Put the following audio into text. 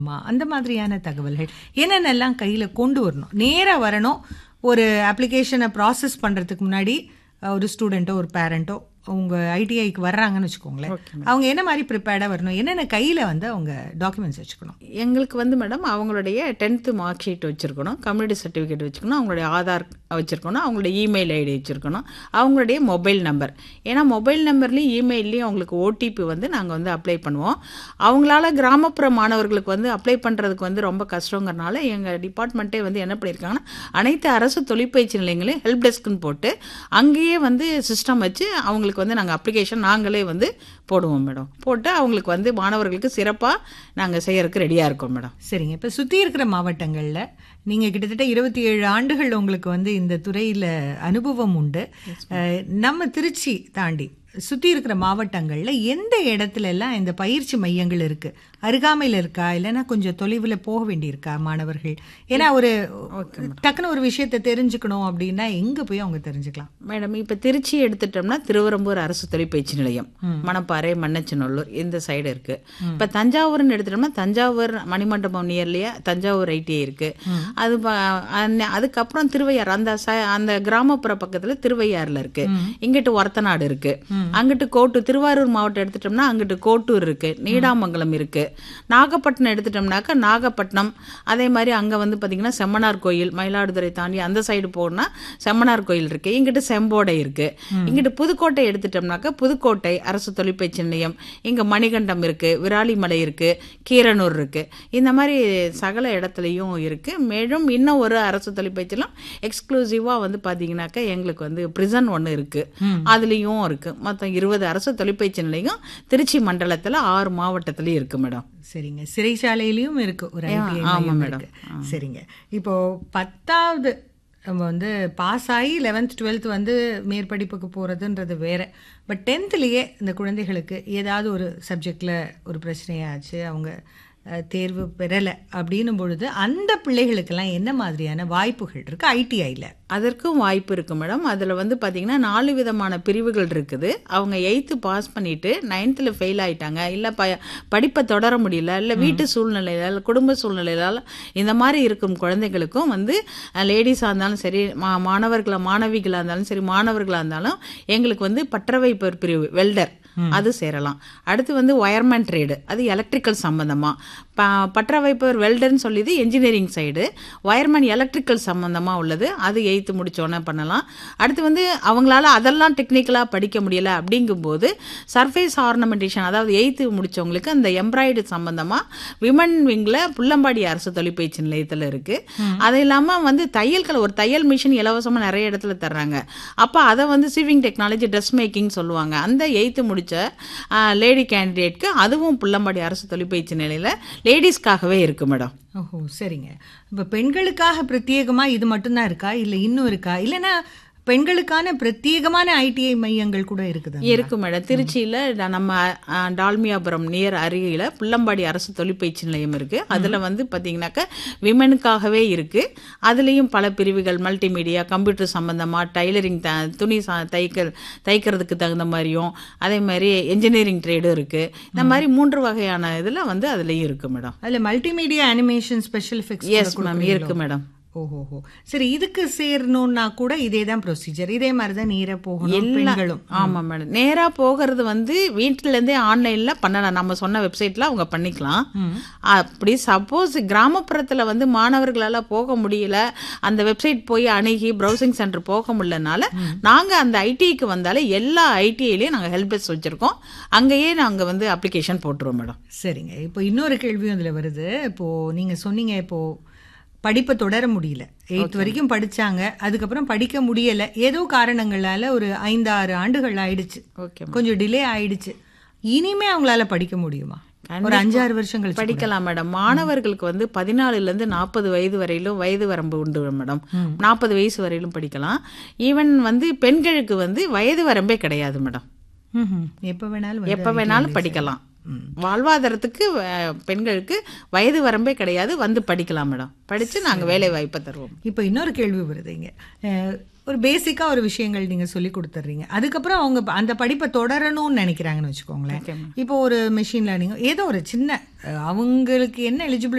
ஆமா, அந்த மாதிரியான தகவல்கள் என்னென்னலாம் கையில கொண்டு வரணும் நேரா வரணும் ஒரு அப்ளிகேஷனை ப்ராசஸ் பண்றதுக்கு முன்னாடி அஹ், ஒரு ஸ்டூடெண்ட்டோ ஒரு பேரண்ட்டோ உங்க ஐடிஐக்கு வர்றாங்கன்னு வச்சுக்கோங்களேன் அவங்க என்ன மாதிரி ப்ரிப்பேர்டா வரணும் என்னென்ன கையில வந்து அவங்க டாக்குமெண்ட்ஸ் வச்சுக்கணும் எங்களுக்கு வந்து மேடம் அவங்களுடைய டென்த்து மார்க் ஷீட் வச்சுருக்கணும் கம்யூனிட்டி சர்டிஃபிகேட் வச்சுக்கணும் அவங்களுடைய ஆதார் வச்சுருக்கணும் அவங்களுடைய இமெயில் ஐடி வச்சுருக்கணும் அவங்களுடைய மொபைல் நம்பர் ஏன்னா மொபைல் நம்பர்லேயும் இமெயிலையும் அவங்களுக்கு ஓடிபி வந்து நாங்கள் வந்து அப்ளை பண்ணுவோம் அவங்களால கிராமப்புற மாணவர்களுக்கு வந்து அப்ளை பண்ணுறதுக்கு வந்து ரொம்ப கஷ்டங்கிறனால எங்கள் டிபார்ட்மெண்ட்டே வந்து என்ன பண்ணியிருக்காங்கன்னா அனைத்து அரசு தொழிற்பயிற்சி நிலையங்களையும் ஹெல்ப் டெஸ்க்குன்னு போட்டு அங்கேயே வந்து சிஸ்டம் வச்சு அவங்களுக்கு வந்து நாங்கள் அப்ளிகேஷன் நாங்களே வந்து போடுவோம் மேடம் போட்டு அவங்களுக்கு வந்து மாணவர்களுக்கு சிறப்பாக நாங்கள் செய்யறதுக்கு ரெடியாக இருக்கோம் மேடம் சரிங்க இப்ப சுத்தி இருக்கிற மாவட்டங்கள்ல நீங்க கிட்டத்தட்ட இருபத்தி ஏழு ஆண்டுகள் உங்களுக்கு வந்து இந்த துறையில அனுபவம் உண்டு அஹ், நம்ம திருச்சி தாண்டி சுத்தி இருக்கிற மாவட்டங்கள்ல எந்த இடத்துல எல்லாம் இந்த பயிற்சி மையங்கள் இருக்கு அருகாமையில இருக்கா இல்லைன்னா கொஞ்சம் தொலைவுல போக வேண்டியிருக்கா மாணவர்கள் ஏன்னா ஒரு டக்குன்னு ஒரு விஷயத்தை தெரிஞ்சுக்கணும் அப்படின்னா எங்க போய் அவங்க தெரிஞ்சுக்கலாம் மேடம் இப்போ திருச்சி எடுத்துட்டோம்னா திருவரம்பூர் அரசு தொழிற்பயிற்சி நிலையம் மணப்பாறை மண்ணச்சநல்லூர் இந்த சைடு இருக்கு இப்போ தஞ்சாவூர்னு எடுத்துட்டோம்னா தஞ்சாவூர் மணிமண்டபம் நியர்லியா தஞ்சாவூர் ஐடிஐ இருக்கு அது ப- அன்ன- அதுக்கப்புறம் திருவையார் அந்த ச- அந்த கிராமப்புற பக்கத்துல திருவையாறுல இருக்கு இங்கிட்டு ஒரத்தநாடு இருக்கு அங்கிட்டு கோட்டூர் திருவாரூர் மாவட்டம் எடுத்துட்டோம்னா அங்கிட்டு கோட்டூர் இருக்கு நீடாமங்கலம் இருக்கு நாகப்பட்டினம் எடுத்துட்டோம்னாக்கா நாகப்பட்டினம் அதே மாதிரி அங்க வந்து பாத்தீங்கன்னா செம்மனார் கோயில் மயிலாடுதுறை தாண்டி அந்த சைடு போனா செம்மனார் கோயில் இருக்கு இங்கிட்டு செம்போடை இருக்கு இங்கிட்டு புதுக்கோட்டை எடுத்துட்டோம்னாக்கா புதுக்கோட்டை அரசு தொழிற்பயிற்சி நிலையம் இங்க மணிகண்டம் இருக்கு விராலிமலை இருக்கு கீரனூர் இருக்கு இந்த மாதிரி சகல இடத்துலையும் இருக்கு மேலும் இன்னும் ஒரு அரசு தொழிற்பயிற்சிலாம் எக்ஸ்க்ளூசிவா வந்து பாத்தீங்கன்னாக்கா எங்களுக்கு வந்து பிரிசன் ஒன்று இருக்கு அதுலயும் இருக்கு மொத்தம் இருபது அரசு தொழிற்பயிற்சி நிலையம் திருச்சி மண்டலத்துல ஆறு மாவட்டத்திலயும் இருக்கு மேடம் சரிங்க சிறைச்சாலையிலயும் இருக்கு ஒரு ITI ஆமா மையம் மேடம். இருக்கு சரிங்க இப்போ பத்தாவது நம்ம வந்து பாஸ் ஆகி லெவன்த் டுவெல்த் வந்து மேற்படிப்புக்கு போகிறதுன்றது வேற பட் டென்த்லேயே இந்த குழந்தைகளுக்கு ஏதாவது ஒரு சப்ஜெக்டில் ஒரு பிரச்சனையாச்சு அவங்க அஹ், தேர்வு பெறலை அப்படின்னும் பொழுது அந்த பிள்ளைகளுக்கெல்லாம் என்ன மாதிரியான வாய்ப்புகள் இருக்கு ஐடிஐயில் அதற்கும் வாய்ப்பு இருக்கு மேடம் அதில் வந்து பார்த்தீங்கன்னா நாலு விதமான பிரிவுகள் இருக்குது அவங்க எயித்து பாஸ் பண்ணிட்டு நைன்த்தில் ஃபெயில் ஆயிட்டாங்க இல்லை ப படிப்பை தொடர முடியல இல்லை வீட்டு சூழ்நிலையில இல்லை குடும்ப சூழ்நிலையால் இந்த மாதிரி இருக்கும் குழந்தைகளுக்கும் வந்து லேடிஸாக இருந்தாலும் சரி மா மாணவர்களாக மாணவிகளாக இருந்தாலும் சரி மாணவர்களாக இருந்தாலும் எங்களுக்கு வந்து பற்றவை பெர் பிரிவு வெல்டர் அது சேரலாம் அடுத்து வந்து ஒயர்மேன் ட்ரேடு அது எலக்ட்ரிக்கல் சம்பந்தமா ப பற்ற வைப்பவர் வெல்டர்னு சொல்லிது என்ஜினியரிங் சைடு ஒயர்மேன் எலக்ட்ரிக்கல் சம்பந்தமா உள்ளது அது எயித்து முடிச்சோன்னே பண்ணலாம் அடுத்து வந்து அவங்களால அதெல்லாம் டெக்னிக்கலாக படிக்க முடியல அப்படிங்கும்போது சர்ஃபேஸ் ஆர்னமெண்டேஷன் அதாவது எயித்து முடிச்சவங்களுக்கு அந்த எம்ப்ராய்டு சம்பந்தமா விமன் விங்கில் புள்ளம்பாடி அரசு தொழிற்பயிற்சி நிலையத்தில் இருக்கு அது இல்லாமல் வந்து தையல்கள் ஒரு தையல் மிஷின் இலவசமாக நிறைய இடத்துல தர்றாங்க அப்போ அதை வந்து சிவிங் டெக்னாலஜி ட்ரெஸ் மேக்கிங் சொல்லுவாங்க அந்த எயித்து முடிச்ச லேடி கேண்டிடேட்க்கு அதுவும் புள்ளம்பாடி அரசு தொழிற்பயிற்சி நிலையில் லேடிஸ்க்காகவே இருக்கு மேடம் ஓஹோ சரிங்க இப்போ பெண்களுக்காக பிரத்யேகமா இது மட்டும்தான் இருக்கா இல்லை இன்னும் இருக்கா இல்லைன்னா பெண்களுக்கான பிரத்யேகமான ஐடிஐ மையங்கள் கூட இருக்குதா இருக்கு மேடம் திருச்சியில் நம்ம அ, டால்மியாபுரம் நியர் அருகில் புள்ளம்பாடி அரசு தொழிற்பயிற்சி நிலையம் இருக்கு அதில் வந்து பார்த்தீங்கன்னாக்கா விமனுக்காகவே இருக்கு அதுலேயும் பல பிரிவுகள் மல்டிமீடியா கம்ப்யூட்டர் சம்பந்தமா டைலரிங் த துணி சா தைக்கல் தைக்கிறதுக்கு தகுந்த மாதிரியும் அதே மாதிரி என்ஜினியரிங் ட்ரேடும் இருக்கு இந்த மாதிரி மூன்று வகையான இதில் வந்து அதுலேயும் இருக்கு மேடம் அதுல multimedia animation special effects yes ma'am இருக்கு மேடம் ஓஹோஹோ சரி இதுக்கு சேரணும்னா கூட இதே தான் ப்ரொசீஜர் இதே மாதிரி தான் நேரா போகணும் பெண்களும் ஆமா மேடம் நேரா போகிறது வந்து வீட்டுல இருந்தே ஆன்லைன்ல பண்ணலாம் நம்ம சொன்ன வெப்சைட்ல அவங்க பண்ணிக்கலாம் அப்படி சப்போஸ் கிராமப்புறத்துல வந்து மாணவர்களால போக முடியல அந்த வெப்சைட் போய் அணுகி ப்ரௌசிங் சென்டர் போக முடியலனால நாங்க அந்த ஐடிக்கு வந்தாலே எல்லா ஐடிஐலயும் நாங்க ஹெல்ப் டெஸ்க் வச்சிருக்கோம் அங்கேயே நாங்க வந்து அப்ளிகேஷன் போட்டுருவோம் மேடம் சரிங்க இப்போ இன்னொரு கேள்வியும் இதுல வருது இப்போ நீங்க சொன்னீங்க இப்போ படிப்பை தொடர முடியல எயித் வரைக்கும் படிச்சாங்க அதுக்கப்புறம் படிக்க முடியல ஏதோ காரணங்களால ஒரு ஐந்தாறு ஆண்டுகள் ஆயிடுச்சு ஓகே கொஞ்சம் டிலே ஆயிடுச்சு இனிமே அவங்களால படிக்க முடியுமா ஒரு அஞ்சாறு வருஷம் கழிச்சு படிக்கலாம் மேடம் மாணவர்களுக்கு வந்து பதினாலுல இருந்து நாற்பது வயது வரையிலும் வயது வரம்பு உண்டு மேடம் நாற்பது வயசு வரையிலும் படிக்கலாம் ஈவன் வந்து பெண்களுக்கு வந்து வயது வரம்பே கிடையாது மேடம் ம்ஹும். எப்ப வேணாலும் வந்து எப்ப வேணாலும் படிக்கலாம் ம். வாழ்வாதாரத்துக்கு அஹ், பெண்களுக்கு வயது வரம்பே கிடையாது வந்து படிக்கலாம் மேடம் படிச்சு நாங்க வேலை வாய்ப்பை தருவோம் இப்போ இன்னொரு கேள்வி வருதுங்க அஹ், ஒரு பேசிக்கா ஒரு விஷயங்கள் நீங்க சொல்லி கொடுத்துட்றீங்க அதுக்கப்புறம் அவங்க ப- அந்த படிப்பை தொடரணும்னு நினைக்கிறாங்கன்னு வச்சுக்கோங்களேன் Okay, ma'am. இப்போ ஒரு மெஷின் லேர்னிங் ஏதோ ஒரு சின்ன அஹ், அவங்களுக்கு என்ன எலிஜிபிலிட்டி